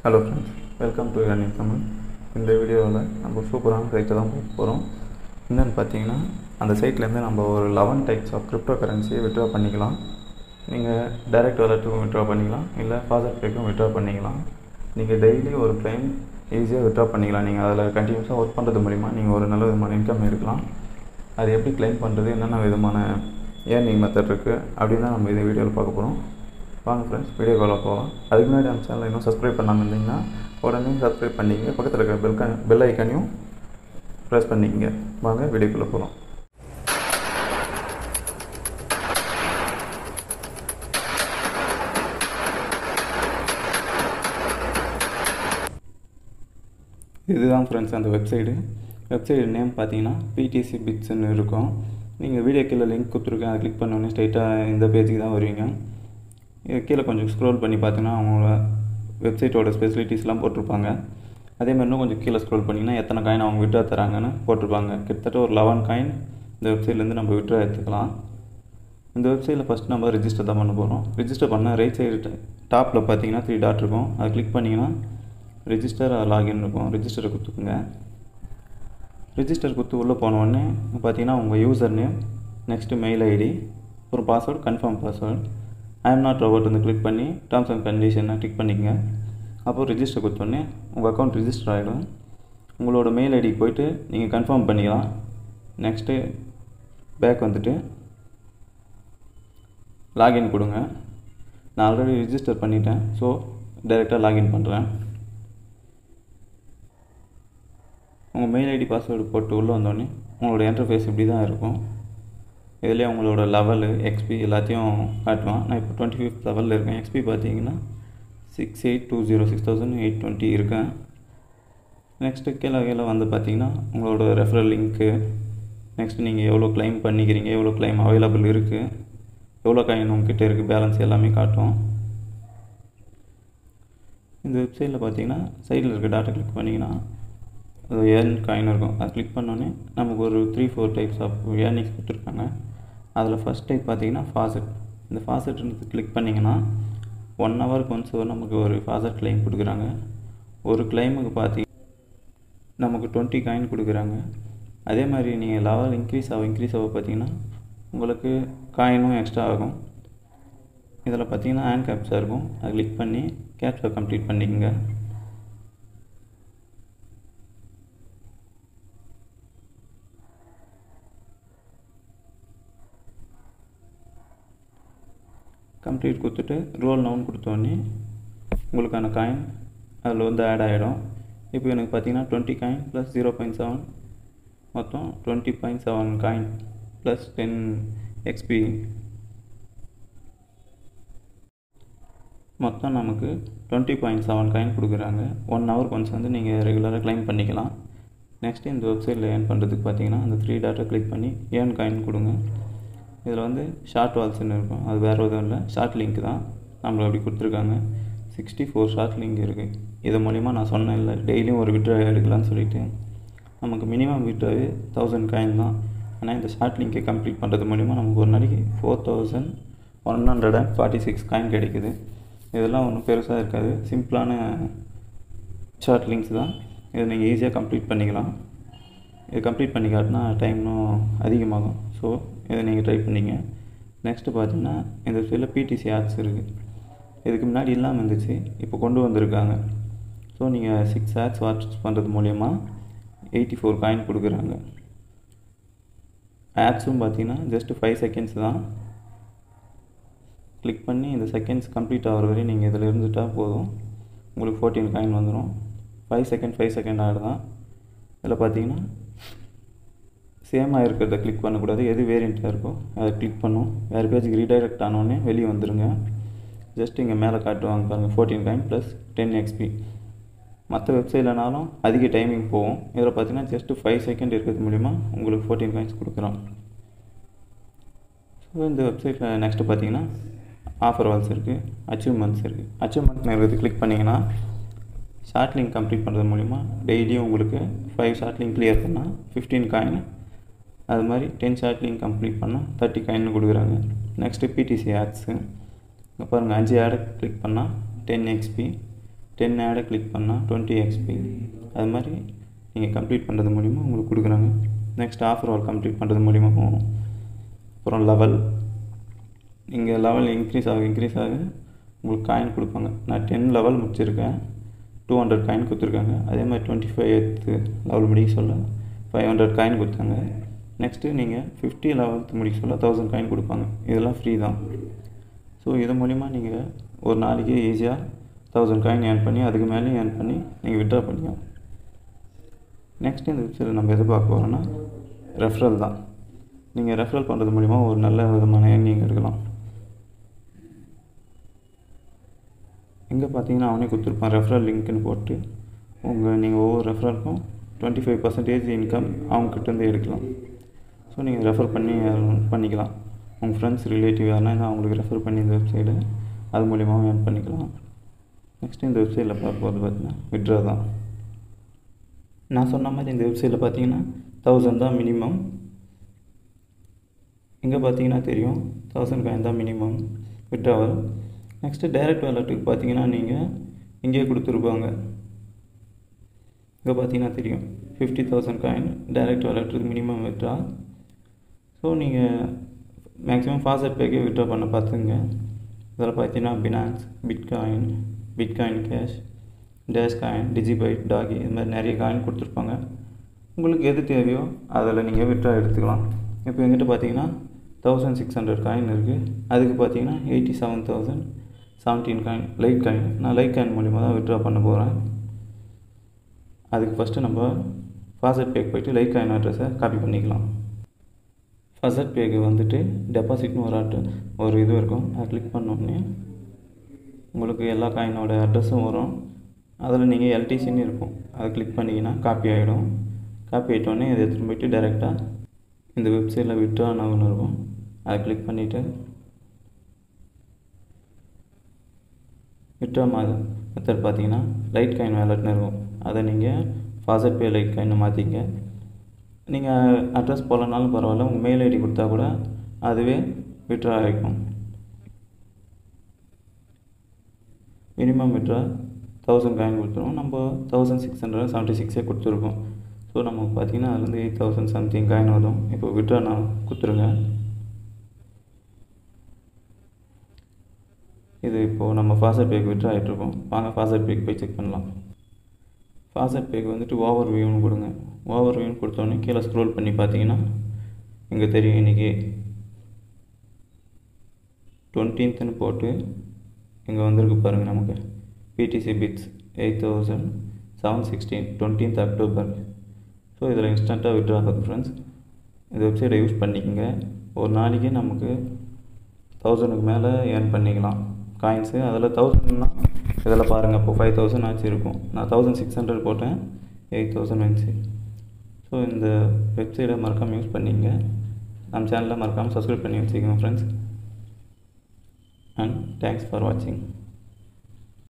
hello friends welcome to running Tamil இந்த வீடியோவில் நம்ம சூப்பரான சைட்டை தான் பார்க்க போகிறோம் என்னென்னு பார்த்தீங்கன்னா அந்த சைட்லேருந்து நம்ம ஒரு லெவன் டைப்ஸ் ஆஃப் கிரிப்டோ கரன்சியை விட்ரா பண்ணிக்கலாம் நீங்கள் டைரக்ட் வாலெட்டுக்கும் விட்ரா பண்ணிக்கலாம் இல்லை ஃபாதர் பேக்கும் விட்ரா பண்ணிக்கலாம் நீங்கள் டெய்லி ஒரு கிளைம் ஈஸியாக விட்ரா பண்ணிக்கலாம் நீங்கள் அதில் கண்டினியூஸாக ஒர்க் பண்ணுறது மூலிமா நீங்கள் ஒரு நல்ல விதமான இன்கம் எடுக்கலாம் அது எப்படி கிளைம் பண்ணுறது என்னென்ன விதமான ஏர்னிங் மெத்தட் இருக்குது அப்படின்னு தான் நம்ம இந்த வீடியோவில் பார்க்க போகிறோம் வாங்க ஃப்ரெண்ட்ஸ் வீடியோ காலில் போகலாம் அதுக்கு முன்னாடி நம்ம சேனலை இன்னும் சப்ஸ்கிரைப் பண்ணாமல் இருந்தீங்கன்னா உடனே சப்ஸ்கிரைப் பண்ணிங்க பக்கத்தில் இருக்கிற பெல் பெல் ஐக்கனையும் ப்ரெஸ் பண்ணிக்கங்க வாங்க வீடியோக்குள்ளே போகலாம் இதுதான் ஃப்ரெண்ட்ஸ் அந்த வெப்சைடு வெப்சைடு நேம் பார்த்தீங்கன்னா பிடிசி பிட்ஸ்ன்னு இருக்கும் நீங்கள் வீடியோ கீழே லிங்க் கொடுத்துருக்கேன் அதை கிளிக் பண்ணோடனே ஸ்ட்ரைட்டாக இந்த பேஜுக்கு தான் வருவீங்க இது கீழே கொஞ்சம் ஸ்க்ரோல் பண்ணி பார்த்தீங்கன்னா அவங்களோட வெப்சைட்டோட ஸ்பெசிலிட்டிஸ்லாம் போட்டிருப்பாங்க அதே மாதிரி இன்னும் கொஞ்சம் கீழே ஸ்க்ரோல் பண்ணிங்கன்னா எத்தனை காயின் அவங்க விட்ரா தராங்கன்னு போட்டிருப்பாங்க கிட்டத்தட்ட ஒரு லெவன் காயின் இந்த வெப்சைட்லேருந்து நம்ம விட்ரா எடுத்துக்கலாம் இந்த வெப்சைட்டில் ஃபஸ்ட் நம்ம ரிஜிஸ்டர் தான் பண்ண போகிறோம் ரிஜிஸ்டர் பண்ணால் ரைட் சைடு டாப்பில் பார்த்தீங்கன்னா த்ரீ டாட் இருக்கும் அதை கிளிக் பண்ணிங்கன்னா ரிஜிஸ்டர் லாகின் இருக்கும் ரிஜிஸ்டரை கொடுத்துக்குங்க ரிஜிஸ்டர் கொடுத்து உள்ளே போனோடனே பார்த்தீங்கன்னா உங்கள் user name next mail ID ஒரு password confirm password I am not robot வந்து கிளிக் பண்ணி டேர்ம்ஸ் அண்ட் கண்டிஷனை டிக் பண்ணிக்கங்க அப்போது ரிஜிஸ்டர் கொடுத்தோடனே உங்கள் அக்கௌண்ட் ரிஜிஸ்டர் ஆகிடும் உங்களோட மெயில் ஐடிக்கு போயிட்டு நீங்கள் கன்ஃபார்ம் பண்ணிக்கலாம் நெக்ஸ்ட்டு பேக் வந்துட்டு லாகின் கொடுங்க நான் ஆல்ரெடி ரிஜிஸ்டர் பண்ணிட்டேன் ஸோ டைரெக்டாக லாகின் பண்ணுறேன் உங்கள் மெயில் ஐடி பாஸ்வேர்டு போட்டு உள்ளே வந்தோடனே உங்களோட இன்டர்ஃபேஸ் இப்படி தான் இருக்கும் இதிலே உங்களோட லெவலு எக்ஸ்பி எல்லாத்தையும் காட்டுவான் நான் இப்போ டுவெண்ட்டி ஃபிஃப்த் லெவலில் இருக்கேன் எக்ஸ்பி பார்த்தீங்கன்னா six eight two zero six thousand eight twenty இருக்கேன் நெக்ஸ்ட்டு கீழே கீழே வந்து பார்த்தீங்கன்னா உங்களோட ரெஃபரல் லிங்க்கு நெக்ஸ்ட்டு நீங்கள் எவ்வளோ கிளைம் பண்ணிக்கிறீங்க எவ்வளோ கிளைம் அவைலபிள் இருக்குது எவ்வளோ காயின் உங்ககிட்ட இருக்குது பேலன்ஸ் எல்லாமே காட்டும் இந்த வெப்சைட்டில் பார்த்தீங்கன்னா சைடில் இருக்க டாட்டா கிளிக் பண்ணிங்கன்னா அது ஏர்ன் காயின் இருக்கும் அது கிளிக் பண்ணோன்னே நமக்கு ஒரு three four types of earnings கொடுத்துருக்காங்க அதில் ஃபஸ்ட் டைப் பார்த்தீங்கன்னா ஃபாசட் இந்த ஃபாசட்ன்றது கிளிக் பண்ணிங்கன்னா ஒன் ஹவருக்கு ஒன்ஸ் நமக்கு ஒரு ஃபாசட் கிளைம் கொடுக்குறாங்க ஒரு கிளைமுக்கு பார்த்தி நமக்கு டுவெண்ட்டி காயின் கொடுக்குறாங்க அதே மாதிரி நீங்கள் லெவல் இன்க்ரீஸ் ஆகும் இன்க்ரீஸ் ஆக பார்த்தீங்கன்னா உங்களுக்கு காயினும் எக்ஸ்ட்ரா ஆகும் இதில் பார்த்தீங்கன்னா ஹேண்ட் கேப்ஸாக இருக்கும் அதை கிளிக் பண்ணி கேப்ஸை கம்ப்ளீட் பண்ணிக்கோங்க கம்ப்ளீட் கொடுத்துட்டு ரோல் நவுன் கொடுத்தோடனே உங்களுக்கான காயின் அதில் வந்து ஆட் ஆகிடும் இப்போ எனக்கு பார்த்தீங்கன்னா twenty coin plus zero point seven மொத்தம் twenty point seven coin plus ten XP மொத்தம் நமக்கு டுவெண்ட்டி பாயிண்ட் செவன் காயின் கொடுக்குறாங்க ஒன் ஹவர் ஒன்ஸ் வந்து நீங்கள் ரெகுலராக கிளைம் பண்ணிக்கலாம் நெக்ஸ்ட்டு இந்த வெப்சைட்டில் ஏர்ன் பண்ணுறதுக்கு பார்த்தீங்கன்னா அந்த த்ரீ டாட்டை கிளிக் பண்ணி ஏர்ன் காயின் கொடுங்க இதில் வந்து ஷார்ட் வால்ஸ்ன்னு இருக்கும் அது வேறு எதுவும் இல்லை ஷார்ட் லிங்க் தான் நம்மளை அப்படி கொடுத்துருக்காங்க சிக்ஸ்டி ஃபோர் ஷார்ட் லிங்க் இருக்குது இது மூலிமா நான் சொன்னேன் இல்லை டெய்லியும் ஒரு விட்ரா எடுக்கலாம்னு சொல்லிட்டு நமக்கு மினிமம் விட்ராவே தௌசண்ட் காயின் தான் ஆனால் இந்த ஷார்ட் லிங்கை கம்ப்ளீட் பண்ணுறது மூலிமா நமக்கு ஒரு நாளைக்கு four thousand one hundred and forty six coin கிடைக்குது இதெல்லாம் ஒன்றும் பெருசாக இருக்காது சிம்பிளான ஷார்ட் லிங்க்ஸ் தான் இதை நீங்கள் ஈஸியாக கம்ப்ளீட் பண்ணிக்கலாம் இது கம்ப்ளீட் பண்ணி காட்டினா டைம் இன்னும் அதிகமாகும் ஸோ இதை நீங்கள் ட்ரை பண்ணிங்க நெக்ஸ்ட்டு பார்த்தீங்கன்னா இந்த சைடில் பிடிசி ஆட்ஸ் இருக்குது இதுக்கு முன்னாடி இல்லாமல் இருந்துச்சு இப்போ கொண்டு வந்திருக்காங்க ஸோ நீங்கள் சிக்ஸ் ஆட்ஸ் வாட்ச் பண்ணுறது மூலயமா எயிட்டி ஃபோர் காயின் கொடுக்குறாங்க ஆட்ஸும் பார்த்தீங்கன்னா ஜஸ்ட்டு ஃபைவ் செகண்ட்ஸ் தான் கிளிக் பண்ணி இந்த செகண்ட்ஸ் கம்ப்ளீட் ஆகிற வரையும் நீங்கள் இதில் இருந்துட்டால் போதும் உங்களுக்கு ஃபோர்டீன் காயின் வந்துடும் five second five second ad தான் இதில் பார்த்தீங்கன்னா சேமாக இருக்கிறத கிளிக் பண்ணக்கூடாது எது வேரியண்ட்டாக இருக்கோ அதை கிளிக் பண்ணும் வேறு பேஜுக்கு ரீடைரக்ட் ஆனோடனே வெளியே வந்துடுங்க ஜஸ்ட் இங்கே மேலே காட்டுவாங்க பாருங்கள் fourteen coin plus ten XP மற்ற வெப்சைட்லனாலும் அதிக டைமிங் போகும் இதில் பார்த்தீங்கன்னா ஜஸ்ட்டு ஃபைவ் செகண்ட் இருக்கிறது மூலிமா உங்களுக்கு ஃபோர்டீன் காயின்ஸ் கொடுக்குறோம் ஸோ இந்த வெப்சைட்டில் நெக்ஸ்ட்டு பார்த்தீங்கன்னா ஆஃபர் வால்ஸ் இருக்குது அச்சீவ்மெண்ட்ஸ் இருக்குது அச்சீவ்மெண்ட் இருக்கிறது கிளிக் பண்ணிங்கன்னா ஷார்ட் லிங்க் கம்ப்ளீட் பண்ணுறது மூலிமா டெய்லியும் உங்களுக்கு ஃபைவ் ஷார்ட் லிங்க் கிளியர் பண்ணால் ஃபிஃப்டீன் காயின் அது மாதிரி டென் ஷார்ட் லிங்க் கம்ப்ளீட் பண்ணால் தேர்ட்டி காயின் கொடுக்குறாங்க நெக்ஸ்ட்டு பிடிசி ஆட்ஸு இங்கே பாருங்கள் அஞ்சு ஆடை கிளிக் பண்ணால் டென் எக்ஸ்பி டென் ஆடை கிளிக் பண்ணால் டுவெண்ட்டி எக்ஸ்பி அது மாதிரி நீங்கள் கம்ப்ளீட் பண்ணுறது மூலிமா உங்களுக்கு கொடுக்குறாங்க நெக்ஸ்ட் ஆஃபர் ஆல் கம்ப்ளீட் பண்ணுறது மூலிமாவும் அப்புறம் லெவல் இங்கே லெவல் இன்க்ரீஸ் ஆக இன்க்ரீஸ் ஆக உங்களுக்கு காயின் கொடுப்பாங்க நான் டென் லெவல் முடிச்சிருக்கேன் டூ ஹண்ட்ரட் காயின் கொடுத்துருக்காங்க அதே மாதிரி டுவெண்ட்டி ஃபைவ் எய்த்து லெவல் முடிக்க சொல்ல ஃபைவ் ஹண்ட்ரட் காயின் கொடுத்தாங்க நெக்ஸ்ட்டு நீங்கள் ஃபிஃப்டி லெவல்த்து முடிக்க சொல்ல தௌசண்ட் காயின் கொடுப்பாங்க இதெல்லாம் ஃப்ரீ தான் ஸோ இது மூலிமா நீங்கள் ஒரு நாளைக்கு ஈஸியாக தௌசண்ட் காயின் ஏர்ன் பண்ணி அதுக்கு மேலேயும் ஏர்ன் பண்ணி நீங்கள் விட்ரா பண்ணிக்கலாம் நெக்ஸ்ட் இந்த வெப்சைட்டில் நம்ம எது பார்க்க போகிறோன்னா ரெஃபரல் தான் நீங்கள் ரெஃபரல் பண்ணுறது மூலிமா ஒரு நல்ல விதமான ஏர்னிங் எடுக்கலாம் இங்கே பார்த்தீங்கன்னா அவனே கொடுத்துருப்பான் ரெஃபரல் லிங்க்னு போட்டு உங்கள் நீங்கள் ஒவ்வொரு ரெஃபரலுக்கும் டுவெண்ட்டி ஃபைவ் பர்சன்டேஜ் இன்கம் அவங்கக்கிட்டேருந்து எடுக்கலாம் ஸோ நீங்கள் ரெஃபர் பண்ணி பண்ணிக்கலாம் உங்கள் ஃப்ரெண்ட்ஸ் ரிலேட்டிவ் யாருன்னா அவங்களுக்கு ரெஃபர் பண்ணி இந்த வெப்சைட்டை அது மூலியமாகவும் ஏர்ன் பண்ணிக்கலாம் நெக்ஸ்ட் இந்த வெப்சைட்டில் பார்க்க போகிறது பார்த்தீங்கன்னா விட்ரா தான் நான் சொன்ன மாதிரி இந்த வெப்சைட்டில் பார்த்தீங்கன்னா தௌசண்ட் தான் மினிமம் இங்கே பார்த்தீங்கன்னா தெரியும் தௌசண்ட் காயின் தான் மினிமம் விட்ராவல் நெக்ஸ்ட்டு டைரக்ட் வேலெட்டுக்கு பார்த்தீங்கன்னா நீங்கள் இங்கேயே கொடுத்துருப்பாங்க இங்கே பார்த்தீங்கன்னா தெரியும் ஃபிஃப்டி தௌசண்ட் காயின் டைரக்ட் வேலெட்டுக்கு மினிமம் விட்ரா ஸோ நீங்கள் மேக்ஸிமம் ஃபாஸ்ட் பேக்கே விட்ரா பண்ண பார்த்துங்க இதில் பார்த்தீங்கன்னா Binance Bitcoin Bitcoin Cash Dash coin DigiByte Doge இது மாதிரி நிறைய காயின் கொடுத்துருப்பாங்க உங்களுக்கு எது தேவையோ அதில் நீங்கள் விட்ரா எடுத்துக்கலாம் இப்போ எங்கிட்ட பார்த்தீங்கன்னா தௌசண்ட் சிக்ஸ் ஹண்ட்ரட் காயின் இருக்குது அதுக்கு பார்த்தீங்கன்னா eighty seven thousand seventeen coin Litecoin நான் லைட் காயின் மூலிமா தான் விட்ரா பண்ண போகிறேன் அதுக்கு ஃபஸ்ட்டு நம்ம ஃபாஸ்ட் பேக்கு போய்ட்டு லைட் காயின் அட்ரஸை காப்பி பண்ணிக்கலாம் ஃபஸ்ட் பேக்கு வந்துட்டு டெபாசிட்னு ஒரு அட்ர ஒரு இது இருக்கும் அதை கிளிக் பண்ணோடனே உங்களுக்கு எல்லா காயினோட அட்ரஸும் வரும் அதில் நீங்கள் எல்டிசின்னு இருக்கும் அதை கிளிக் பண்ணிங்கன்னா காப்பி ஆகிடும் காப்பி ஆகிட்டோடனே இதை எடுத்துகிட்டு போயிட்டு டைரெக்டாக இந்த வெப்சைட்டில் விட்ரா ஒன்று இருக்கும் அதை கிளிக் பண்ணிவிட்டு விட்ரா மாதிரி மெத்தட் பார்த்தீங்கன்னா லைட் காயின் வேலட்னு இருக்கும் அதை நீங்கள் ஃபாஸ்ட் பே லைட் காயின் மாற்றிங்க நீங்கள் அட்ரஸ் போடலனாலும் பரவாயில்ல உங்கள் மெயில் ஐடி கொடுத்தா கூட அதுவே விட்ரா ஆகிக்கும் மினிமம் விட்ரா தௌசண்ட் காயின் கொடுத்துருவோம் நம்ம தௌசண்ட் சிக்ஸ் ஹண்ட்ரட் செவன்ட்டி சிக்ஸே கொடுத்துருக்கோம் ஸோ நமக்கு பார்த்தீங்கன்னா அதுலேருந்து எயிட் தௌசண்ட் சம்திங் காயின் வரும் இப்போ விட்ரா நான் கொடுத்துருங்க இது இப்போது நம்ம ஃபாஸ்ட் பேக்கு விட்ரா ஆகிட்ருக்கோம் வாங்க ஃபாஸ்ட் பேக் போய் செக் பண்ணலாம் ஃபாஸ்ட் பேக் வந்துட்டு ஓவர் வியூன்னு கொடுங்க ஓவர் வியூன்னு கொடுத்தோன்னே கீழே ஸ்க்ரோல் பண்ணி பார்த்தீங்கன்னா இங்கே தெரியும் இன்றைக்கி டுவெண்ட்டீன்த்துன்னு போட்டு இங்கே வந்திருக்கு பாருங்கள் நமக்கு PTC bits eight thousand seven sixteen twentieth October so இதில் இன்ஸ்டண்ட்டாக விட்ரா ஆகுது ஃப்ரெண்ட்ஸ் இந்த வெப்சைட்டை யூஸ் பண்ணிக்கோங்க ஒரு நாளைக்கு நமக்கு தௌசண்ட்க்கு மேலே ஏர்ன் பண்ணிக்கலாம் காயின்ஸு அதில் தௌசண்ட்னா இதில் பாருங்கள் இப்போ ஃபைவ் தௌசண்ட் ஆச்சு இருக்கும் நான் தௌசண்ட் சிக்ஸ் ஹண்ட்ரட் போட்டேன் எயிட் தௌசண்ட் வந்துச்சு ஸோ இந்த வெப்சைட்டை மறக்காமல் யூஸ் பண்ணிங்க நம்ம சேனலில் மறக்காமல் சப்ஸ்கிரைப் பண்ணி வச்சுக்கோங்க ஃப்ரெண்ட்ஸ் அண்ட் தேங்க்ஸ் ஃபார் வாட்சிங்